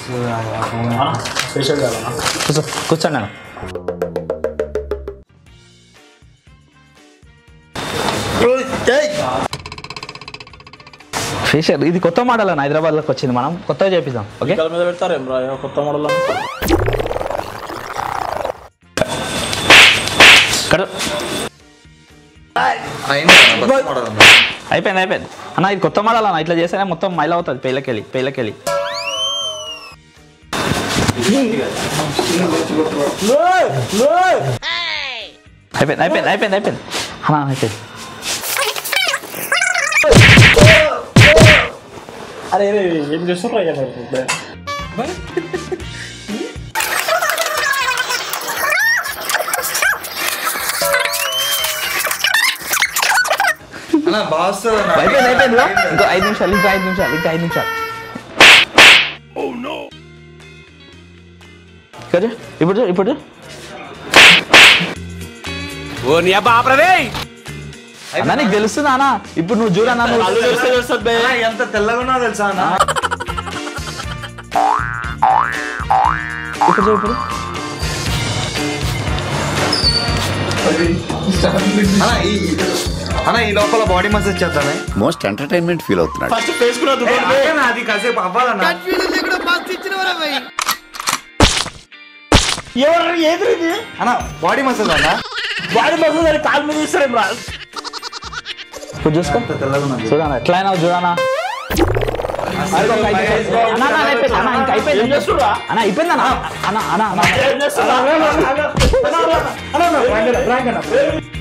Facial చేయాలన్నా కూర్చో కూర్చోండి అన్న ఫేషియల్ ఇది కొత్త మోడల్ అన్న హైదరాబాద్లోకి వచ్చింది మనం కొత్తగా చేపిద్దాం ఓకే కల మీద పెడతారు ఏం రా కొత్త మోడల్ కడు అయింది అన్న, బస్ మోడల్ అన్న. అయిపోయింది అయిపోయింది అన్న ఇది కొత్త మోడల్ అన్న ఇట్లా చేస్తేనే మొత్తం మైల్ అవుతుంది పెళ్ళకెళ్ళి పెళ్ళకెళ్ళి అయిపోయింది అయిపోయింది అయిపోయింది అయిపోయింది అన్న అయిపోయింది అరే అరే, ఏం చేస్తున్నారు అయ్యా మీరు ఇప్పుడే? అన్న బాగా వస్తుంది అన్న. అయిపోయింది అయిపోయింది లో. ఇంకో ఐదు నిమిషాలు ఇంకా ఐదు నిమిషాలు ఇంకా ఐదు నిమిషాలు ఇక్కడ చూ, ఇప్పుడు చూ, ఇప్పుడు చూ. అన్న నీకు తెలుస్తుందా అన్న ఇప్పుడు నువ్వు చూడన్నా అల్లు నువ్వు తెలిస్తే తెలుస్తుంది బే. అన్న, ఎంత తెల్లగా ఉన్నా తెలుసా అన్న ఇప్పుడు చూ, ఇప్పుడు అన్న ఈ అన్న ఈ లోపల బాడీ మసాజ్ చేద్దామే మోస్ట్ ఎంటర్టైన్మెంట్ ఫీల్ అవుతున్నాడు ఫస్ట్ ఫేస్ కూడా ఏ, దువ్వండి బే. ఆగన్నా, అది కాసేపు అవ్వాలన్న ఎవరు ఏది ఇది అన్న బాడీ మసాజ్ అన్న వాడి మధ్య దాని కాలు మీద ఇస్తారేం రా ఇప్పుడు చూసుకో ఎంత తెల్లగా ఉన్నది చూడనా ఎట్లా అయినా చూడనా అన్న, అన్న, అయిపోయింది. అన్న, ఇంకా అయిపోయింది. ఏం చేస్తుర్రా? అన్న అయిపోయింది అన్న అన్న అన్న అన్న ఏం చేస్తున్నా